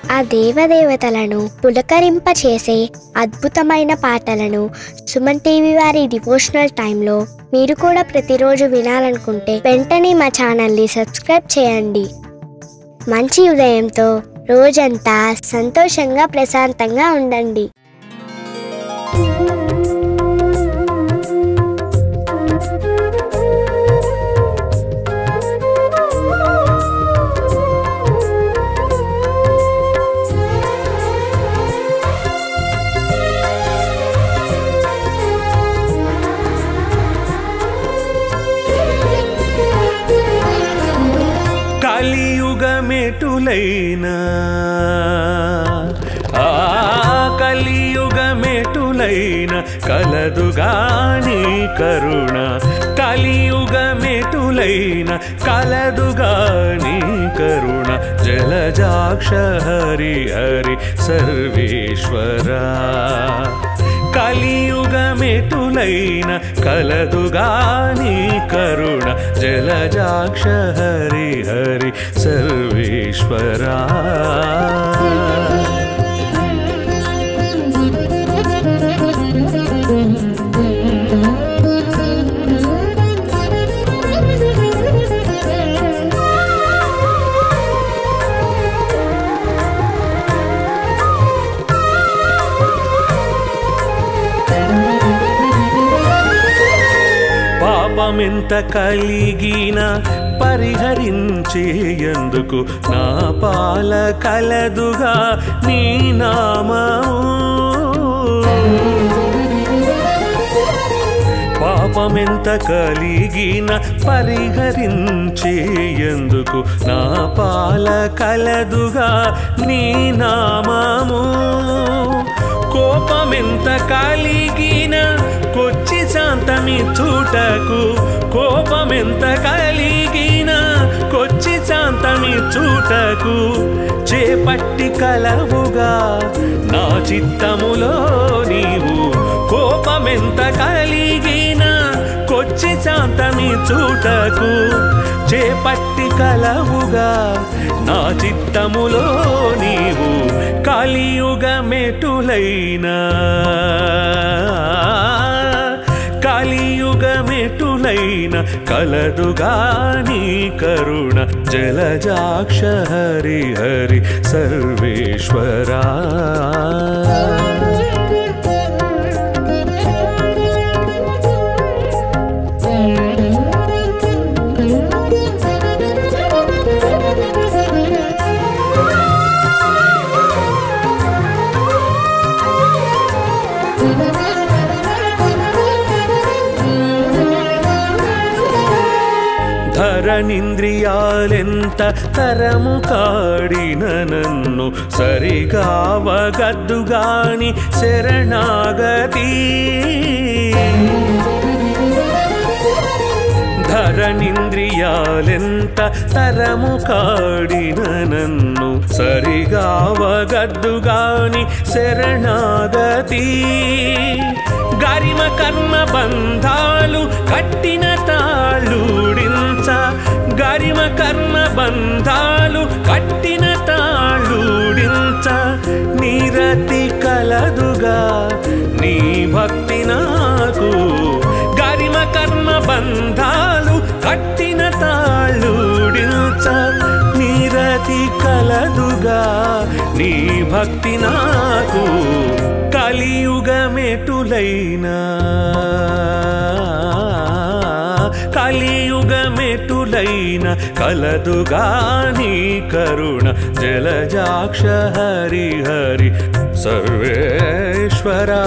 ఆ దేవదేవతలను పులకరింపచేసే అద్భుతమైన పాటలను సుమన్ టీవీ వారి డివోషనల్ టైంలో మీరు కూడా ప్రతిరోజు వినాలనుకుంటే వెంటనే మా ఛానల్ని సబ్స్క్రైబ్ చేయండి మంచి ఉదయంతో రోజంతా సంతోషంగా ప్రశాంతంగా ఉండండి కలియుగమెటులైనా ఆ కలియుగమెటులైన కలదుగాని కరుణ కలియుగమెటులైన కలదుగాని కరుణ జలజాక్ష హరి హరి సర్వేశ్వరా కలియుగమెటులైన కలదుగాని కరుణ జలజాక్ష హరి హరి సర్వేశ్వరా పాపమెంత కలిగిన పరిహరించేయందుకు నా పాల కలదుగా నీ నామము పాపమెంత కలిగిన పరిహరించేయందుకు నా పాల కలదుగా నీ నామము కోపమెంత కలిగిన కొచ్చి శాంతమి చూటకు కోపమెంత కలిగిన కొచ్చి శాంతమి చూటకు చేపట్టి కలవుగా నా చిత్తములో నీవు కోపమెంత కలిగిన కొచ్చి శాంతమి చూటకు చేపట్టి కలవుగా నా చిత్తములో నీవు కలియుగమెటులైనా కలియుగమెటులైన కలదుగాని కరుణ జలజాక్ష హరి హరి సర్వేశ్వరా ధరణింద్రియాలెంత తరము కాడిన నన్ను సరిగావగద్దుగాని శరణాగతి ధరణింద్రియాలెంత తరము కాడిన నన్ను సరిగావగద్దుగాని శరణాగతి గరిమ కర్మ బంధాలు కట్టిన తాళూడించ గరిమ కర్మ బంధాలు కట్టిన తాళూడించ నీరతి కలదుగా నీ భక్తి నాకు గరిమ కర్మ బంధాలు కట్టిన తాళూడించ నీరతి కలదుగా నీ భక్తి నాకు కలియుగమెటులైనా కలియుగమెటులైన కలదుగాని కరుణ జలజాక్ష హరి హరి సర్వేశ్వరా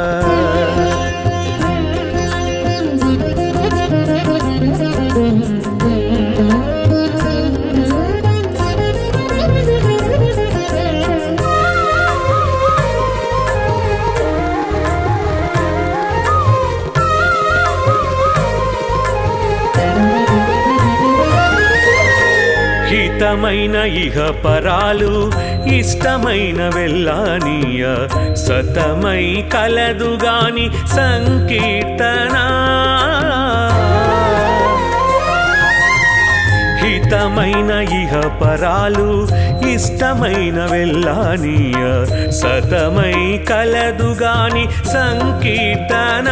హితమైన ఇహ పరాలు ఇష్టమైన వెళ్ళానీయ సతమై కలదుగాని సంకీర్తన హితమైన ఇహ పరాలు ఇష్టమైన వెళ్ళానీయ సతమై కలదుగాని సంకీర్తన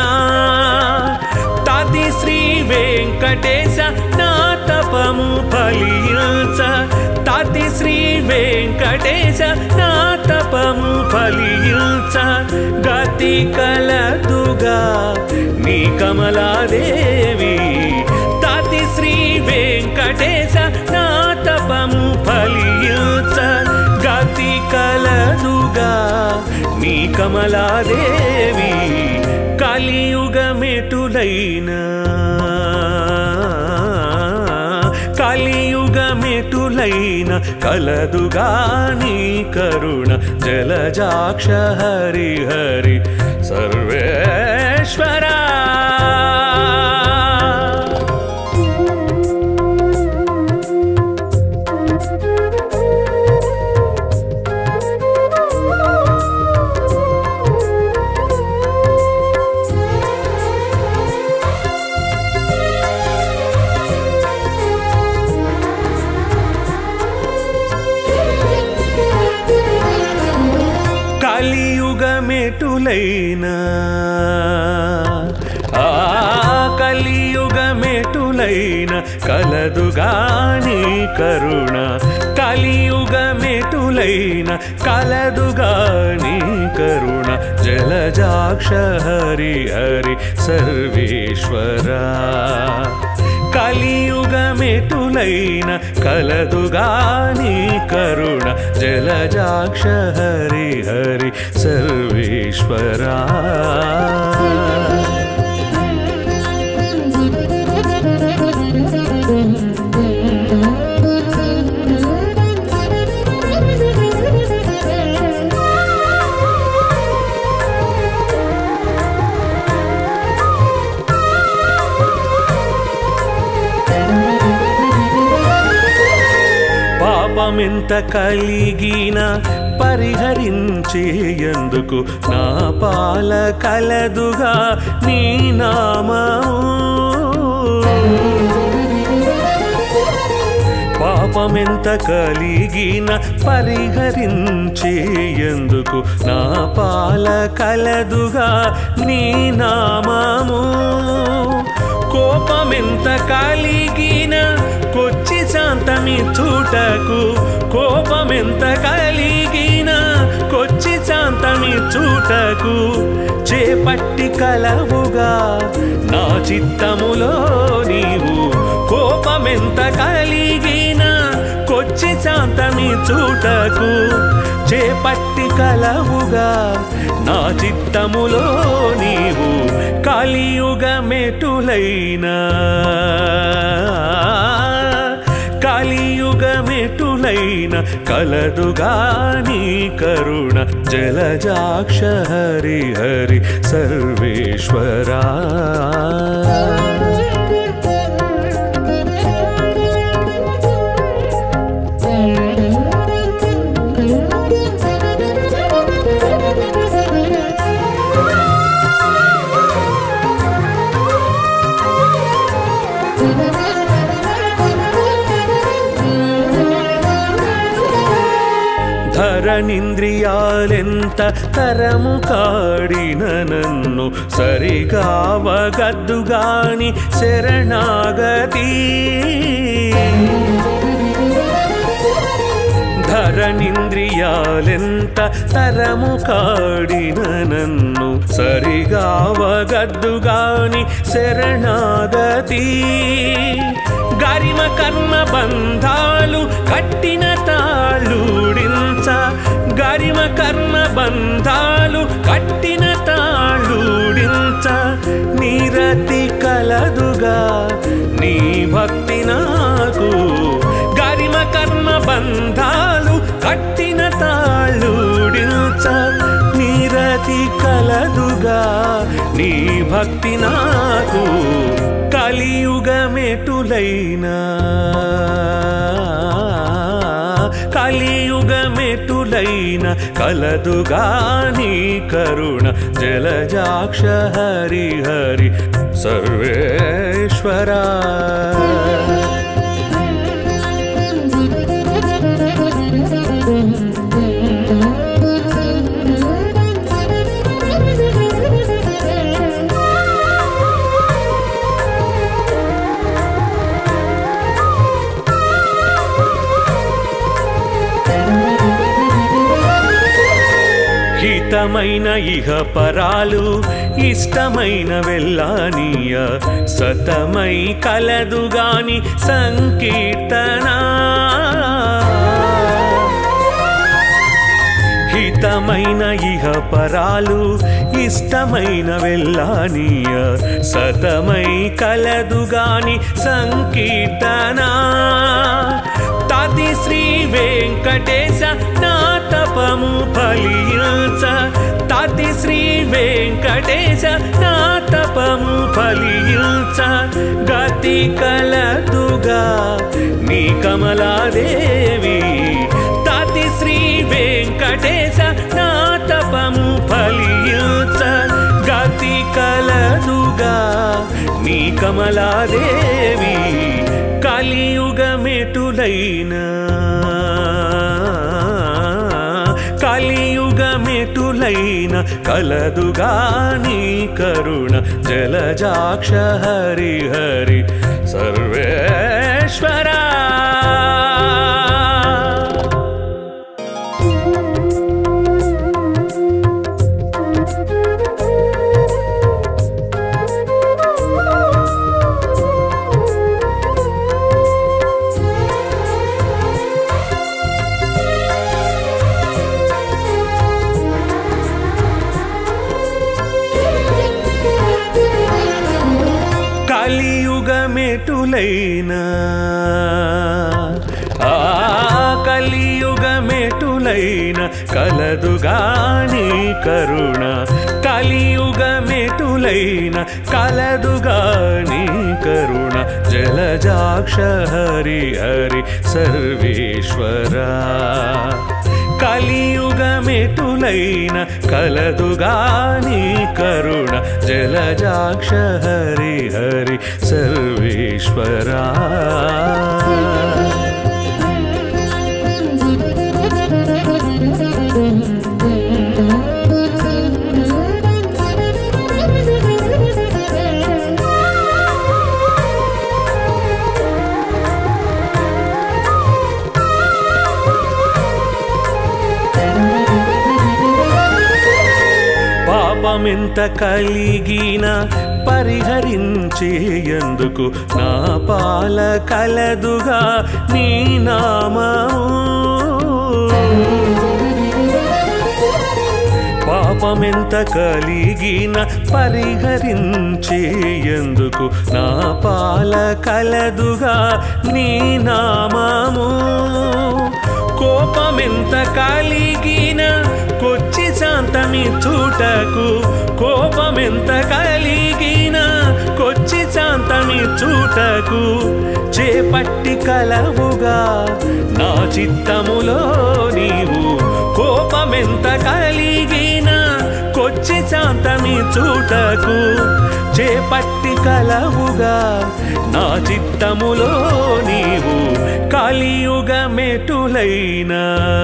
తది శ్రీ వెంకటేశ నా తపము ఫలించ తది శ్రీ వెంకటేశ నా తపము ఫలించ గతి కలదుగా నీ కమలాదేవి తది శ్రీ వెంకటేశ నా తపము ఫలించ గతి కలదుగా నీ కమలాదేవి కలియుగమెటులైనా కలియుగమెటులైన కలదుగా నీ కరుణ జలజాక్ష హరి హరి సర్వేశ్వరా కలియుగమెటులైనా ఆ కలియుగమెటులైన కలదుగాని కరుణ కలియుగమెటులైన కలదుగాని కరుణ జలజాక్ష హరి హరి సర్వేశ్వరా కలియుగమెటులైన కలదుగాని కరుణ జలజాక్ష హరి హరి సర్వేశ్వరా పాపమెంత కలిగిన పరిహరించేయందుకు నా పాల కలదుగా నీ నామము పాపమెంత కలిగిన పరిహరించేయందుకు నా పాల కలదుగా నీ నామము కోపమెంత కలిగిన కొచ్చి శాంతమి చూటకు కోపమెంత కలిగిన కొచ్చి శాంతమి చూటకు చేపట్టి కలవుగా నా చిత్తములో నీవు కోపమెంత కలిగిన కొచ్చి శాంతమి చూటకు చేపట్టి కలవుగా నా చిత్తములో నీవు కలియుగమెటులైనా కలియుగమెటులైన కలదుగాని కరుణ జలజాక్ష హరి హరి సర్వేశ్వరా ధరణింద్రియాలెంత తరము కాడిన నన్ను సరిగావగద్దుగాని శరణాగతి ధరణింద్రియాలెంత తరము కాడిన నన్ను సరిగావగద్దుగాని శరణాగతి గరిమ కర్మ బంధాలు కట్టిన తాళూడించ గరిమ కర్మ బంధాలు కట్టిన తాళూడించ నీరతి కలదుగా నీ భక్తి నాకు గరిమ కర్మ బంధాలు కట్టిన తాళూడించ నీరతి కలదుగా నీ భక్తి నాకు కలియుగమెటులైనా కలియుగమెటులైన కలదుగాని కరుణ జలజాక్ష హరి హరి సర్వేశ్వరా హితమైన ఇహ పరాలు ఇష్టమైన వెళ్ళానీయ సతమై కలదు గాని సంకీర్తనా హితమైన ఇహ పరాలు ఇష్టమైన వెళ్ళానీయ సతమై కలదు గాని సంకీర్తన తది శ్రీ వెంకటేశ నా తపము ఫలించ తది శ్రీ వెంకటేశ నా తపము ఫలించ గతి కలదుగా నీ కమలాదేవి తాతి శ్రీ వెంకటేశ నా తపము ఫలించ గతి కలదుగా నీ కమలాదేవి కలియుగమెటులైన కలియుగమెటులైన కలదుగా నీ కరుణ జలజాక్ష హరి హరి సర్వేశ్వరా కలియుగమెటులైన ఆ కలియుగమెటులైన కలదుగాని కరుణ కలియుగమెటులైన కలదుగాని కరుణ జలజాక్ష హరి హరి సర్వేశ్వరా కలియుగమెటులైన కలదుగాని కరుణ జలజాక్ష హరి హరి సర్వేశ్వరా పాపమెంత కలిగిన పరిహరించేయందుకు నా పాల కలదుగా నీ నామము పాపమెంత కలిగిన పరిహరించేయందుకు నా పాల కలదుగా నీ నామము కోపమెంత కలిగిన కొచ్చి శాంతమి చూటకు కోపమెంత కలిగిన కొచ్చి శాంతమి చూటకు చేపట్టి కలవుగా నా చిత్తములో నీవు కోపమెంత కలిగిన కొచ్చి శాంతమి చూటకు చేపట్టి కలవుగా నా చిత్తములో నీవు కలియుగమెటులైనా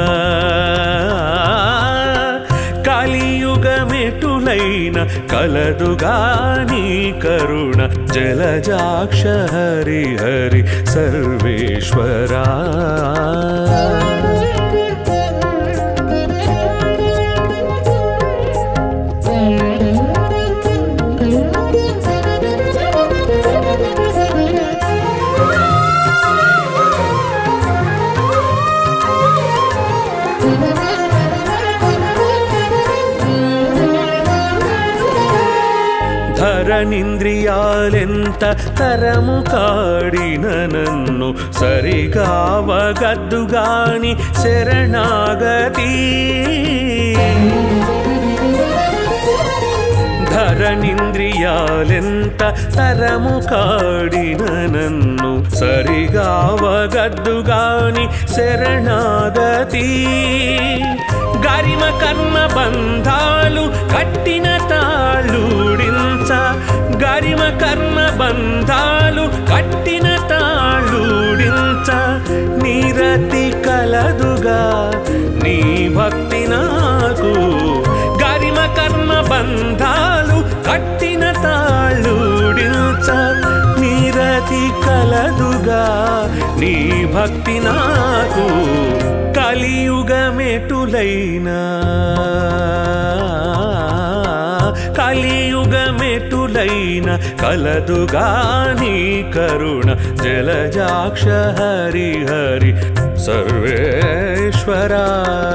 కలియుగమెటులైన కలదుగాని కరుణ జలజాక్ష హరి హరి సర్వేశ్వరా ధరణింద్రియాలెంత తరము కాడిన నన్ను సరిగావగద్దుగాని శరణాగతి ధరణింద్రియాలెంత తరము కాడిన నన్ను సరిగావగద్దుగాని శరణాగతి గరిమ కర్మ బంధాలు కట్టిన తాళూడించ గరిమ కర్మ బంధాలు కట్టిన తాళూడించ నీరతి కలదుగా నీ భక్తి నాకు గరిమ కర్మ బంధాలు కట్టిన తాళూడించ నీరతి కలదుగా నీ భక్తి నాకు కలియుగమెటులైనా కలదుగాని కరుణ జలజాక్ష హరి హరి సర్వేశ్వరా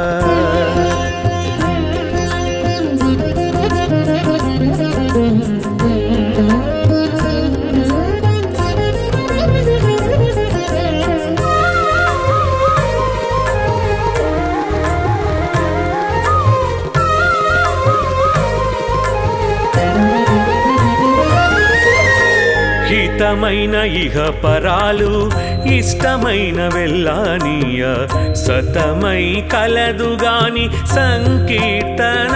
హితమైన ఇహ పరాలు ఇష్టమైన వెళ్ళానీయ సతమై కలదుగాని సంకీర్తన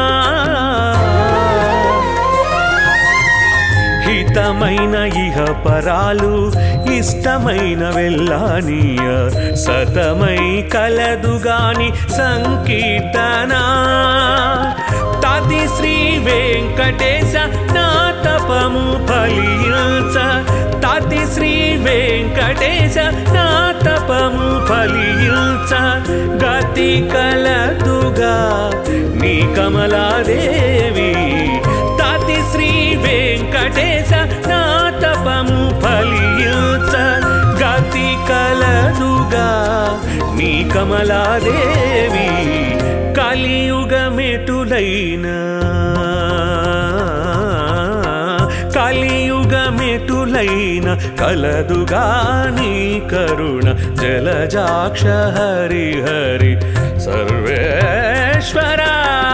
హితమైన ఇహ పరాలు ఇష్టమైన వెళ్ళానీయ సతమై కలదుగాని సంకీర్తన తది శ్రీ వెంకటేశ నా తపము ఫలించ తది శ్రీ వెంకటేశ నా తపము ఫలించ గతి కలదుగా నీ కమలాదేవి తది శ్రీ వెంకటేశ నా తపము ఫలించ గతి కలదుగా నీ కమలాదేవి కలియుగమెటులైనా కలియుగమెటులైన కలదుగాని కరుణ జలజాక్ష హరి హరి సర్వేశ్వరా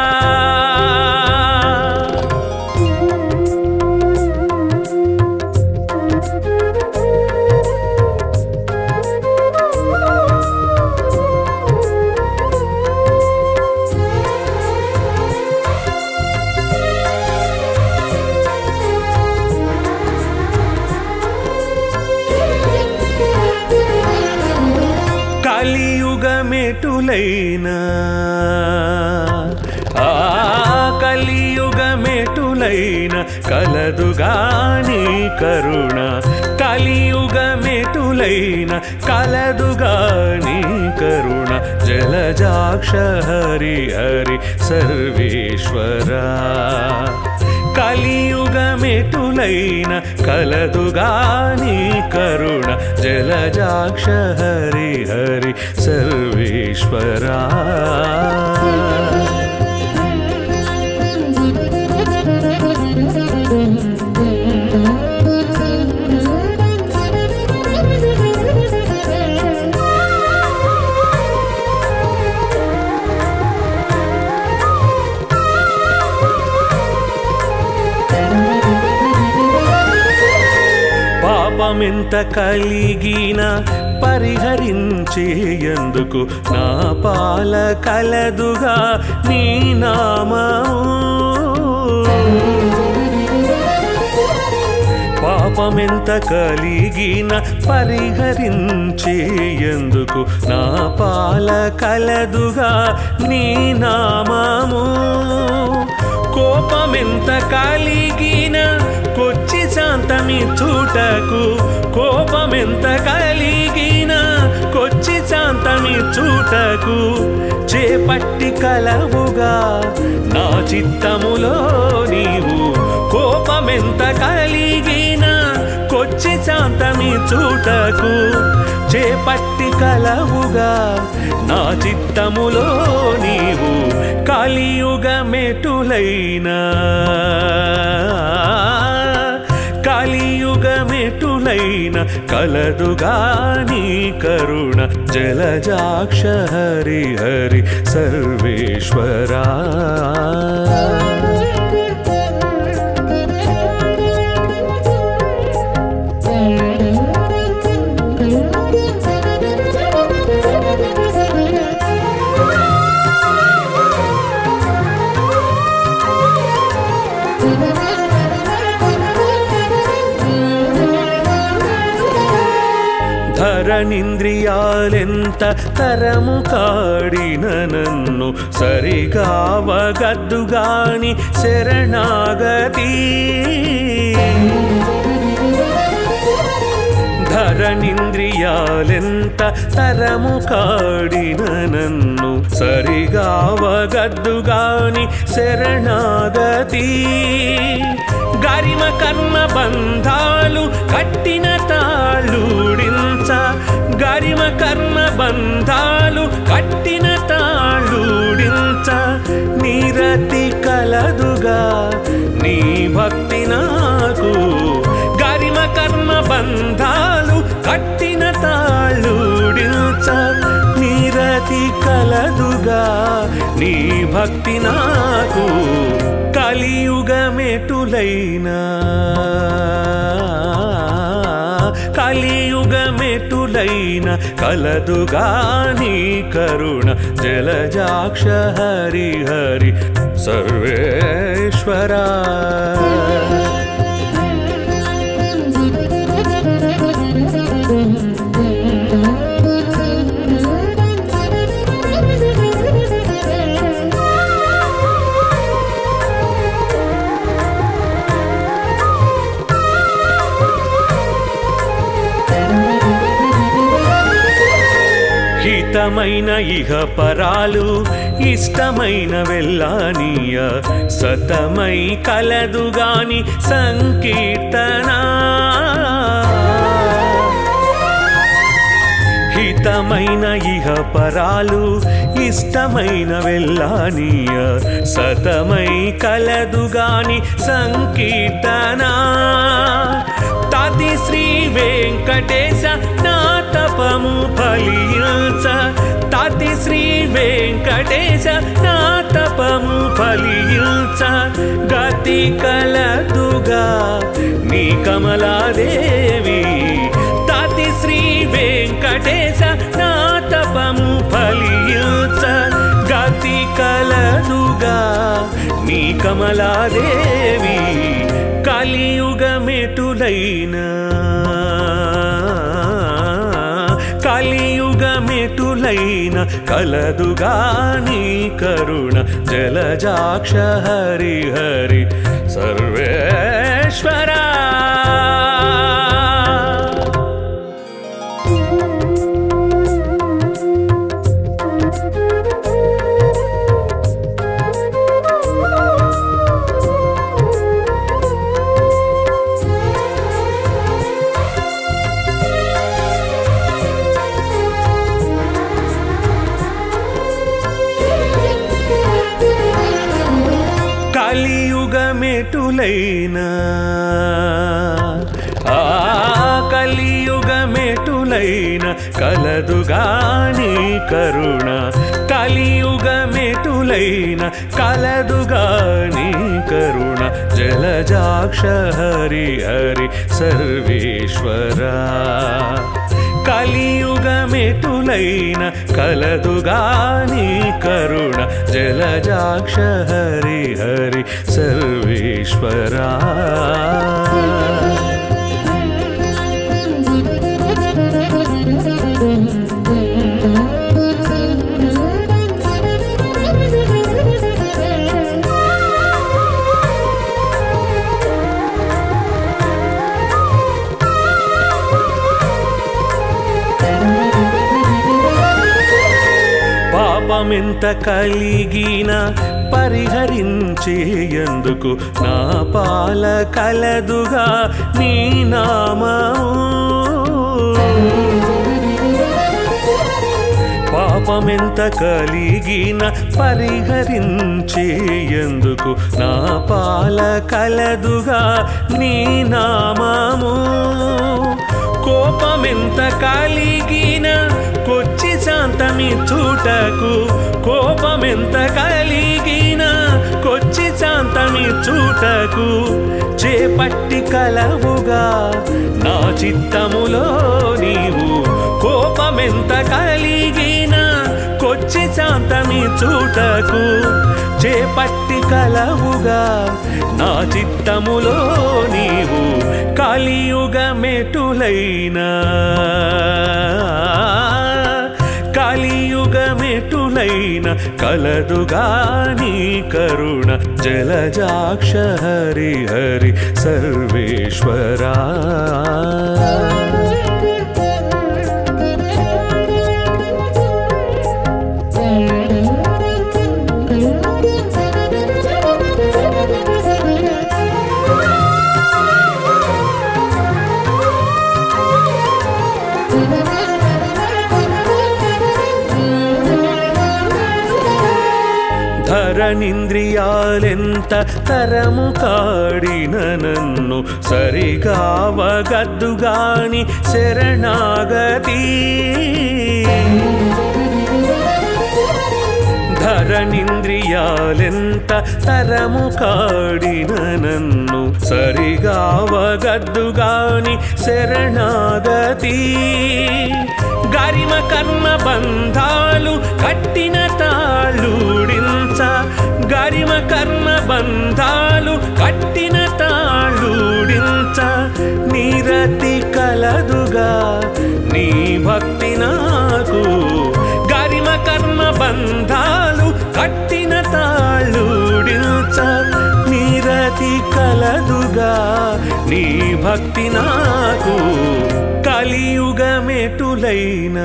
కలియుగమెటులైనా ఆ కలియుగమెటులైన కలదుగాని కరుణ కలియుగమెటులైన కలదుగాని కరుణ జలజాక్ష హరి హరి సర్వేశ్వరా కలియుగమెటులైన కలదుగాని కరుణ జలజాక్ష హరి హరి సర్వేశ్వరా పాపమెంత కలిగిన పరిహరించేయందుకు నా పాల కలదుగా నీ నామము పాపమెంత కలిగిన పరిహరించేయందుకు నా పాల కలదుగా నీ నామము కోపమెంత కలిగిన కొచ్చి శాంతమి చూటకు కోపమెంత కలిగిన కొచ్చి శాంతమి చూటకు చేపట్టి కలవుగా నా చిత్తములో నీవు కోపమెంత కలిగిన కొచ్చి శాంతమి చూటకు చేపట్టి కలవుగా నా చిత్తములో నీవు కలియుగమెటులైనా కలియుగమెటులైన కలదుగాని కరుణ జలజాక్ష హరి హరి సర్వేశ్వరా ధరణింద్రియాలెంత తరము కాడిన నన్ను సరిగావగద్దుగాని శరణాగతి తరనింద్రియాలెంత తరము కాడిన నన్ను సరిగావగద్దుగాని శరణాగతి గరిమ కర్మ బంధాలు కట్టిన తాళూడించ గరిమ కర్మ బంధాలు కట్టిన తాళూడించ నీరతి కలదుగా నీ భక్తి నాకు గరిమ కర్మ బంధాలు కట్టిన తాళూడించ నీరతి కలదుగా నీ భక్తి నాకు కలియుగమెటులైనా కలియుగమెటులైన కలదుగా నీ కరుణ జలజాక్ష హరి హరి సర్వేశ్వరా హితమైన ఇహ పరాలు ఇష్టమైన వెళ్ళానీయ సతమై కలదుగాని సంకీర్తన హితమైన ఇహ పరాలు ఇష్టమైన వెళ్ళానీయ సతమై కలదుగాని సంకీర్తన తది శ్రీ వెంకటేశ నా తపము ఫలించ తది శ్రీ వెంకటేశ నా తపము ఫలించ గతి కలదుగా నీ కమలాదేవి తది శ్రీ వెంకటేశ నా తపము ఫలించ గతి కలదుగా నీ కమలాదేవి కలియుగమెటులైనా కలియుగమెటులైన కలదుగా నీ కరుణ జలజాక్ష హరి హరి సర్వేశ్వరా కలియుగమెటులైనా ఆ కలియుగమెటులైన కలదుగాని కరుణ కలియుగమెటులైన కలదుగాని కరుణ జలజాక్ష హరి హరి సర్వేశ్వరా కలియుగమెటులైన కలదుగాని కరుణ జలజాక్ష హరి హరి సర్వేశ్వరా పాపమెంత కలిగిన పరిహరించేయందుకు నా పాల కలదుగా నీ నామము పాపమెంత కలిగిన పరిహరించేయందుకు నా పాల కలదుగా నీ నామము కోపమెంత కలిగిన కొచ్చి శాంతమి చూటకు కోపమెంత కలిగిన కొచ్చి శాంతమి చూటకు చేపట్టి కలవుగా నా చిత్తములో నీవు కోపమెంత కలిగిన కొచ్చి శాంతమి చూటకు చేపట్టి కలవుగా నా చిత్తములో నీవు కలియుగమెటులైనా కలియుగమెటులైన కలదుగా నీ కరుణ జలజాక్ష హరి హరి సర్వేశ్వరా ధరనింద్రియాలెంత తరము కాడిన నన్ను సరిగావగద్దు గాని శరణాగతి ధరనింద్రియాలెంత తరము కాడిన నన్ను సరిగావగద్దు గాని శరణాగతి గరిమ కర్మ బంధాలు కట్టిన తాళూడించ గరిమ కర్మ బంధాలు కట్టిన తాళూడించ నీరతి కలదుగా నీ భక్తి నాకు గరిమ కర్మ బంధాలు కట్టిన తాళూడించ నీరతి కలదుగా నీ భక్తి నాకు కలియుగమెటులైనా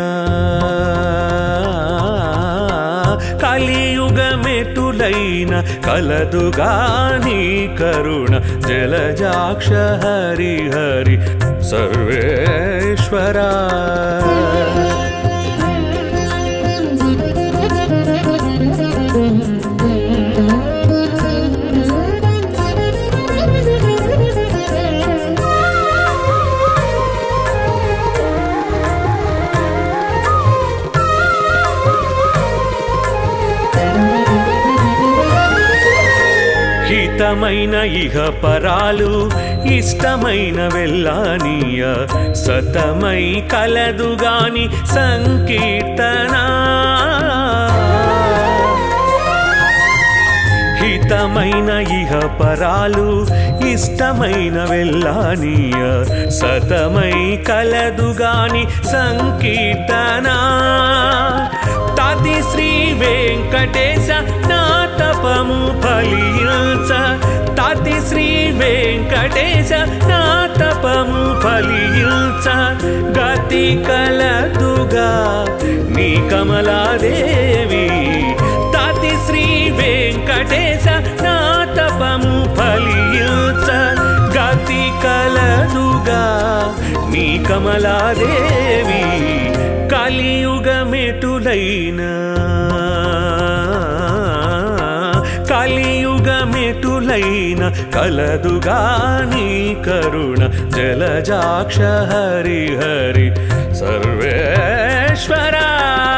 కలియుగమెటులైన కలదుగా నీ కరుణ జలజాక్ష హరి హరి సర్వేశ్వరా హితమైన ఇహ పరాలు ఇష్టమైన వెళ్ళానీయ సతమై కలదుగాని సంకీర్తన హితమైన ఇహ పరాలు ఇష్టమైన వెళ్ళానీయ సతమై కలదుగాని సంకీర్తన తది శ్రీ వెంకటేశ నా తపము ఫలించ తది శ్రీ వెంకటేశ నా తపము ఫలించ గతి కలదుగా నీ కమలాదేవి తది శ్రీ వెంకటేశ నా తపము ఫలించ గతి కలదుగా నీ కమలాదేవి కలియుగమెటులైనా కలియుగమెటులైన కలదుగా నీ కరుణ జలజాక్ష హరి హరి సర్వేశ్వరా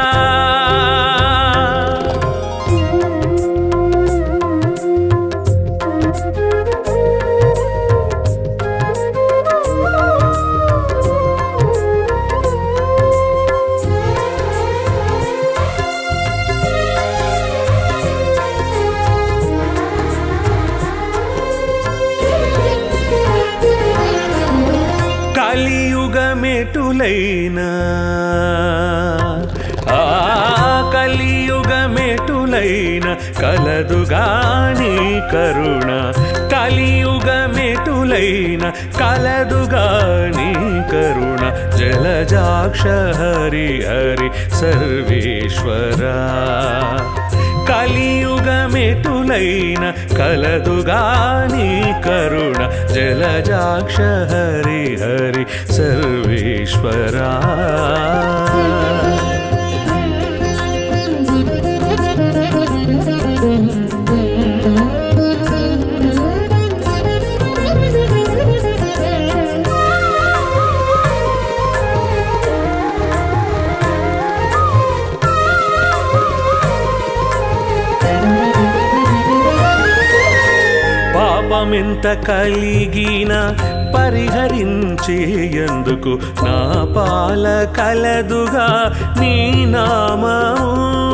కలియుగమెటులైనా ఆ కలియుగమెటులైన కలదుగాని కరుణ కలియుగమెటులైన కలదుగాని కరుణ జలజాక్ష హరి హరి సర్వేశ్వరా కలియుగమెటులైన కలదుగాని కరుణ జలజాక్ష హరి హరి సర్వేశ్వరా పాపమెంత కలిగిన పరిహరించేయందుకు నా పాల కలదుగా నీ నామము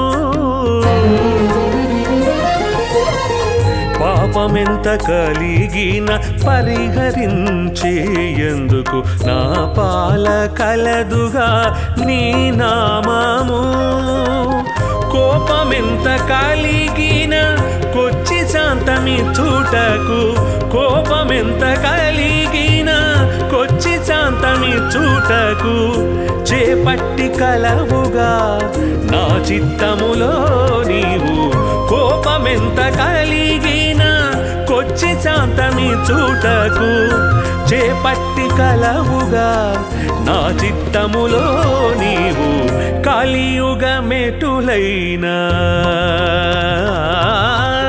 పాపమెంత కలిగిన పరిహరించేయందుకు నా పాల కలదుగా నీ నామము కోపమెంత కలిగిన కొచ్చి శాంతమి చూటకు కోపమెంత కలిగిన కొచ్చి శాంతమి చూటకు చేపట్టి కలవుగా నా చిత్తములో నీవు కోపమెంత కలిగిన కొచ్చి శాంతమి చూటకు చేపట్టి కలవుగా నా చిత్తములో నీవు కలియుగమెటులైనా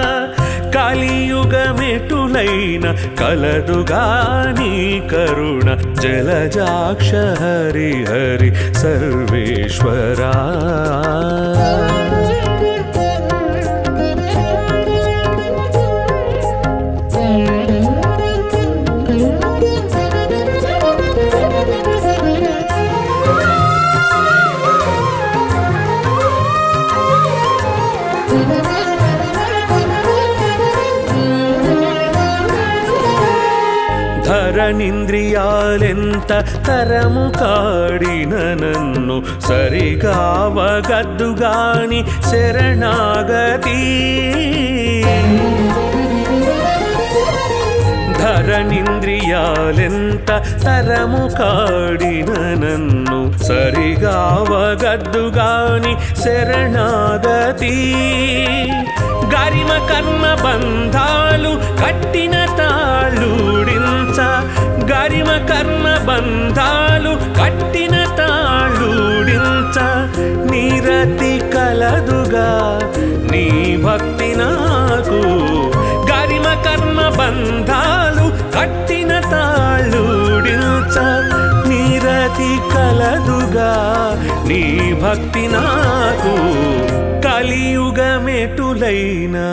కలదుగా నీ కరుణ జలజాక్ష హరి హరి సర్వేశ్వరా ధరనింద్రియాలెంత తరము కాడిన నన్ను సరిగావగద్దుగాని శరణాగతి ధరనింద్రియాలెంత తరము కాడిన నన్ను సరిగావగద్దుగాని శరణాగతి గరిమ కర్మ బంధాలు కట్టిన తాళూడించ గరిమ కర్మ బంధాలు కట్టిన తాళూడించ నీరతి కలదుగా నీ భక్తి నాకు గరిమ కర్మ బంధాలు కట్టిన తాళూడించ నీరతి కలదుగా నీ భక్తి నాకు కలియుగమెటులైనా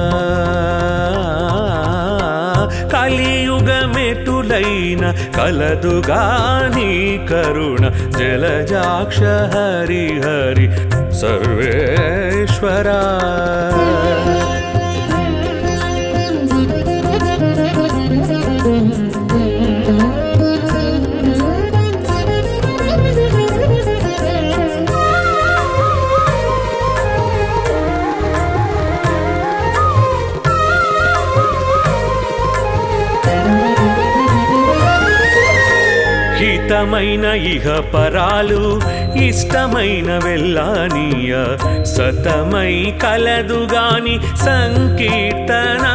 కలియుగమెటులైన కలదుగా నీ కరుణ జలజాక్ష హరి హరి సర్వేశ్వరా హితమైన ఇహ పరాలు ఇష్టమైన వెళ్ళానీయ సతమై కలదుగాని సంకీర్తన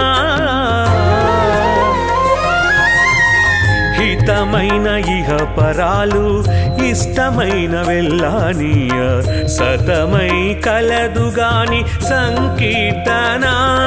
హితమైన ఇహ పరాలు ఇష్టమైన వెళ్ళానీయ సతమై కలదుగాని సంకీర్తన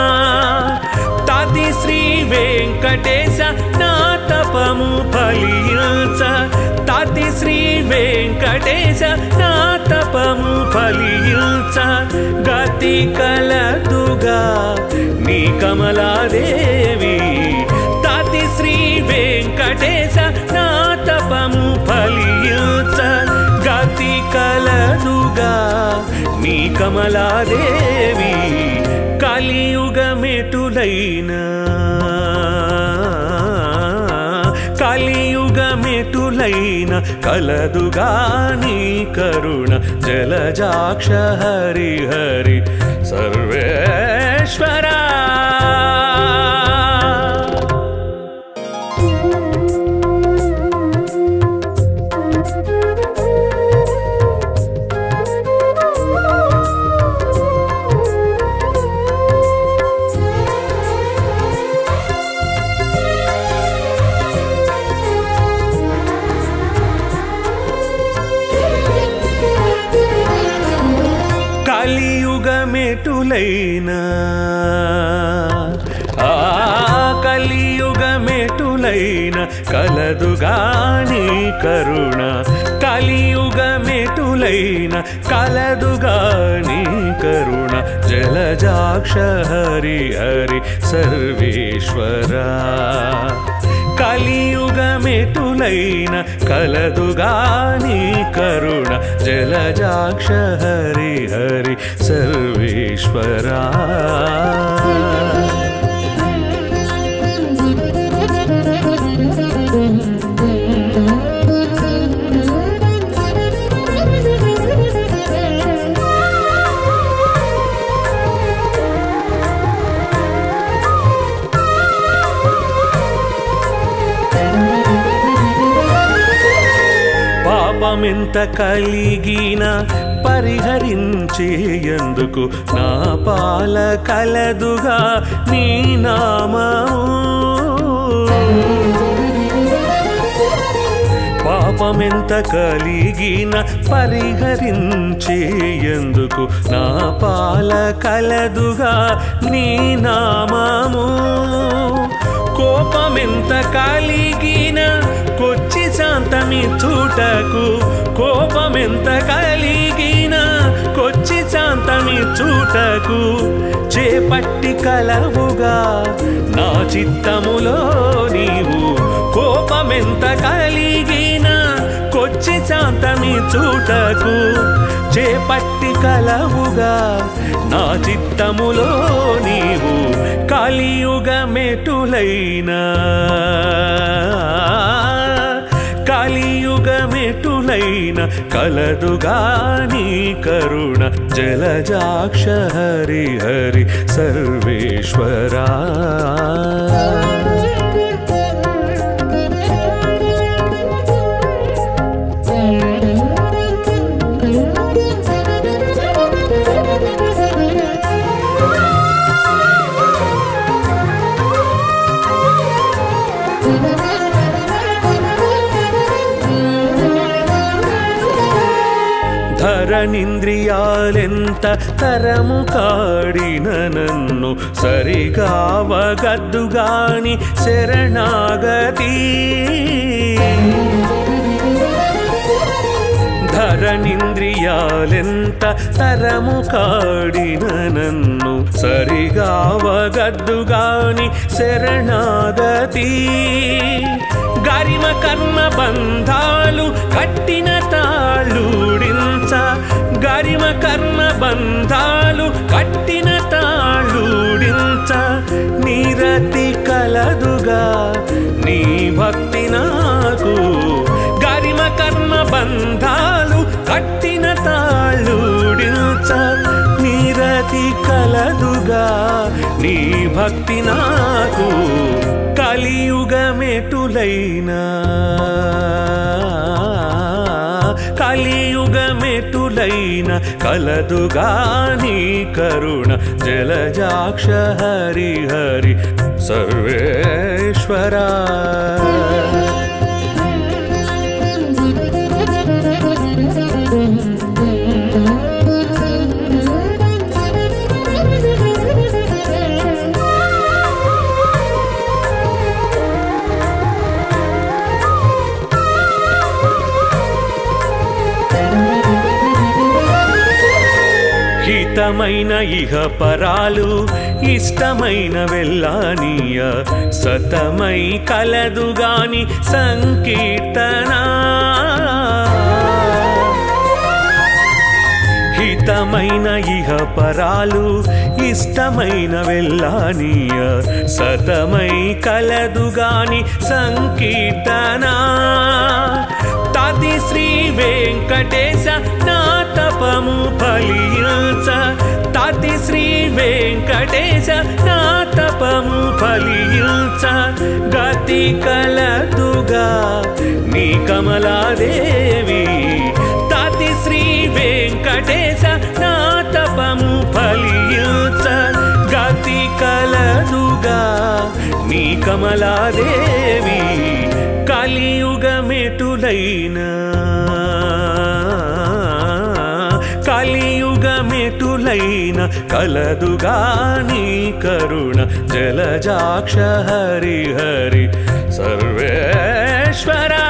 తది శ్రీ వెంకటేశ నా తపము ఫలించ తది శ్రీ వెంకటేశ నా తపము ఫలించ గతి కలదుగా నీ కమలాదేవి తది శ్రీ వెంకటేశ నా తపము ఫలించ గతి కలదుగా నీ కమలాదేవి కలియుగమెటులైనా కలియుగమెటులైన కలదుగా నీ కరుణ జలజాక్ష హరి హరి సర్వేశ్వరా కలియుగమెటులైనా ఆ కలియుగమెటులైన కలదుగా నీ కరుణ కలియుగమెటులైన కలదుగా నీ కరుణ జలజాక్ష హరి హరి సర్వేశ్వరా కలియుగమెటులైన కలదుగా నీ కరుణ జలజాక్ష హరి హరి సర్వేశ్వరా పాపమెంత కలిగిన పరిహరించేయందుకు నా పాల కలదుగా నీ నామము పాపమెంత కలిగిన పరిహరించేయందుకు నా పాల కలదుగా నీ నామము కోపమెంత కలిగిన కొచ్చి శాంతమి చూటకు కోపమెంత కలిగిన కొచ్చి శాంతమి చూటకు చేపట్టి కలవుగా నా చిత్తములో నీవు కోపమెంత కలిగిన కొచ్చి శాంతమి చూటకు చేపట్టి కలవుగా నా చిత్తములో నీవు కలియుగ మెటులైనా కలియుగ మెటులైన కలదుగా నీ కరుణ జలజాక్ష హరి హరి సర్వేశ్వరా ధరనింద్రియాలెంత తరము కాడిన నన్ను సరిగావగద్దుగాని శరణాగతి ధరనింద్రియాలెంత తరము కాడిన నన్ను సరిగావగద్దుగాని శరణాగతి గరిమ కర్మ బంధాలు కట్టిన తాళూడించ గరిమ కర్మ బంధాలు కట్టిన తాళూడించ నీరతి కలదుగా నీ భక్తి నాకు గరిమ కర్మ బంధాలు కట్టిన తాళూడించ నీరతి కలదుగా నీ భక్తి నాకు కలియుగమెటులైనా కలియుగమెటులైన కలదుగా నీ కరుణ జలజాక్ష హరి హరి సర్వేశ్వరా హితమైన ఇహ పరాలు ఇష్టమైన వెళ్ళానీయ సతమై కలదుగాని సంకీర్తనా హితమైన ఇహ పరాలు ఇష్టమైన వెళ్ళానీయ సతమై కలదుగాని సంకీర్తనా తది శ్రీ వెంకటేశ నా తపము ఫలించ తది శ్రీ వెంకటేశ నా తపము ఫలించ గతి కలదుగా నీ కమలాదేవి తది శ్రీ వెంకటేశ నా తపము ఫలించ గతి కలదుగా నీ కమలాదేవి కలియుగమెటులైనా కలియుగమెటులైన కలదుగా నీ కరుణ జలజాక్ష హరి హరి సర్వేశ్వరా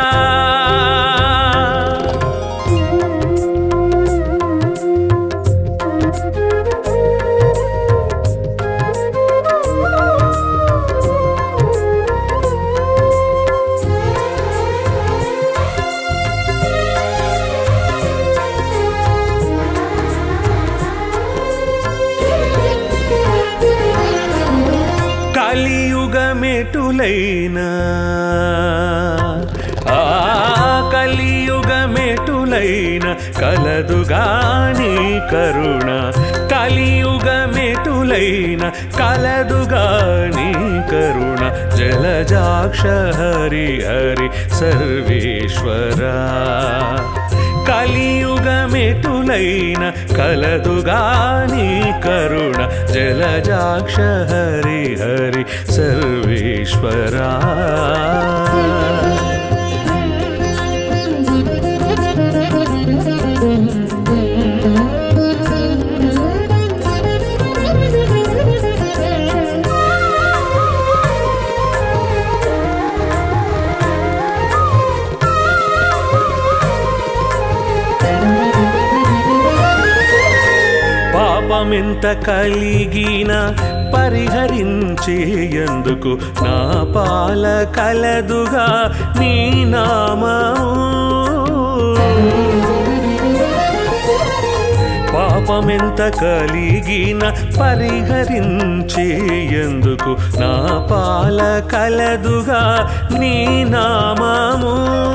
కలియుగమెటులైనా ఆ కలియుగమెటులైన కలదుగాని కరుణ కలియుగమెటులైన కలదుగాని కరుణ జలజాక్ష హరి హరి సర్వేశ్వరా కలియుగమెటులైన కలదుగాని కరుణ జలజాక్ష హరి హరి సర్వేశ్వరా పాపమెంత కలిగిన పరిహరించేయందుకు నా పాల కలదుగా నీ నామము పాపమెంత కలిగిన పరిహరించేయందుకు నా పాల కలదుగా నీ నామము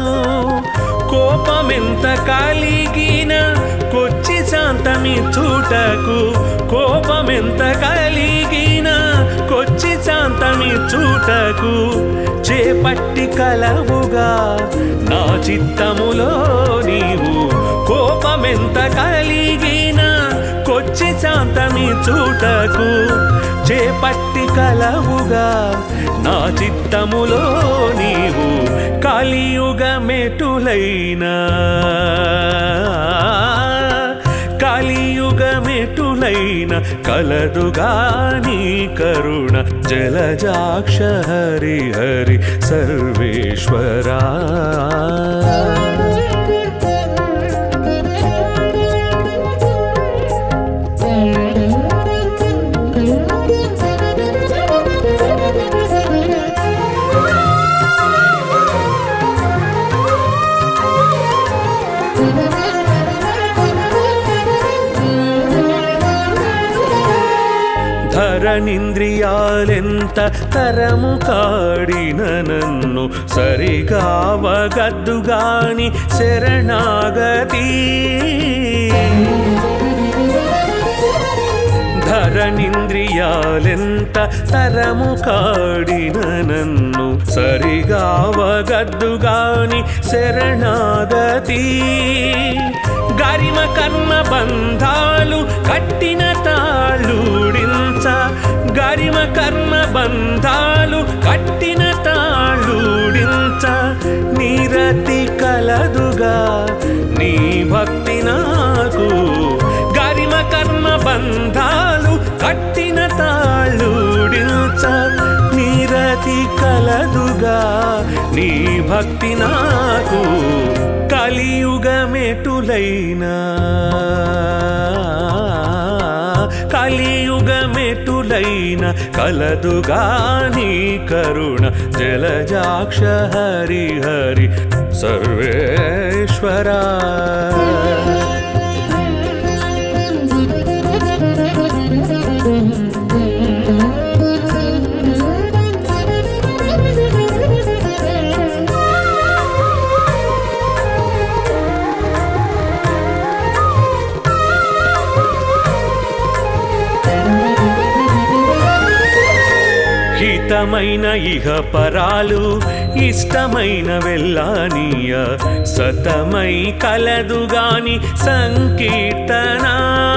కోపమెంత కలిగిన కొచ్చి శాంతమి చూటకు కోపమెంత కలిగిన కొచ్చి శాంతమి చూటకు చేపట్టి కలవుగా నా చిత్తములో నీవు కోపమెంత కలిగిన కొచ్చి శాంతమి చూటకు చేపట్టి కలవుగా నా చిత్తములో నీవు కలియుగమెటులైనా కలియుగమెటులైన కలదుగా నీ కరుణ జలజాక్ష హరి హరి సర్వేశ్వరా ధరణింద్రియాలెంత తరము కాడిన నన్ను సరిగావగద్దుగాని శరణాగతి ధరణింద్రియాలెంత తరము కాడిన నన్ను సరిగావగద్దుగాని శరణాగతి గరిమ కర్మ బంధాలు కట్టిన తాళూడించ గరిమ కర్మ బంధాలు కట్టిన తాళూడించ నిరతి కలదుగా నీ భక్తి నాకు గరిమ కర్మ బంధాలు కట్టిన తాళూడించ నిరతి కలదుగా నీ భక్తి నాకు కలియుగమెటులైనా కలియుగమెటులైన కలదుగా నీ కరుణ జలజాక్ష హరి హరి సర్వేశ్వరా హితమైన ఇహ పరాలు ఇష్టమైన వెళ్ళానీయ సతమై కలదుగాని సంకీర్తన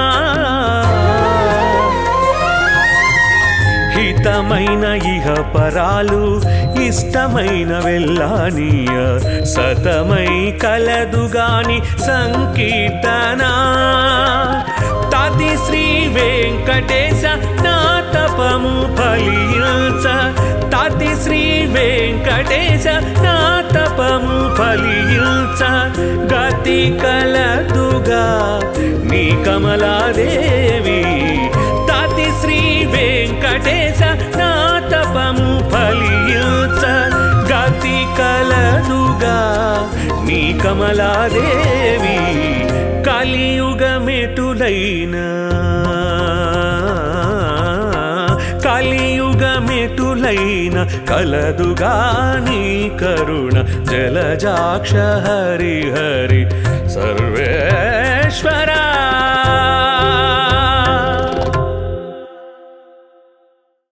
హితమైన ఇహ పరాలు ఇష్టమైన వెళ్ళానీయ సతమై కలదుగాని సంకీర్తన తది శ్రీ వెంకటేశ నా తపము ఫలించ తది శ్రీ వెంకటేశ నా తపము ఫలించ గతి కలదుగా నీ కమలాదేవి తది శ్రీ వెంకటేశ నా తపము ఫలించ గతి కలదుగా నీ కమలాదేవి కలియుగమెటులైనా కలియుగమెటులైన కలదుగా నీ కరుణ జలజాక్ష హరి హరి సర్వేశ్వరా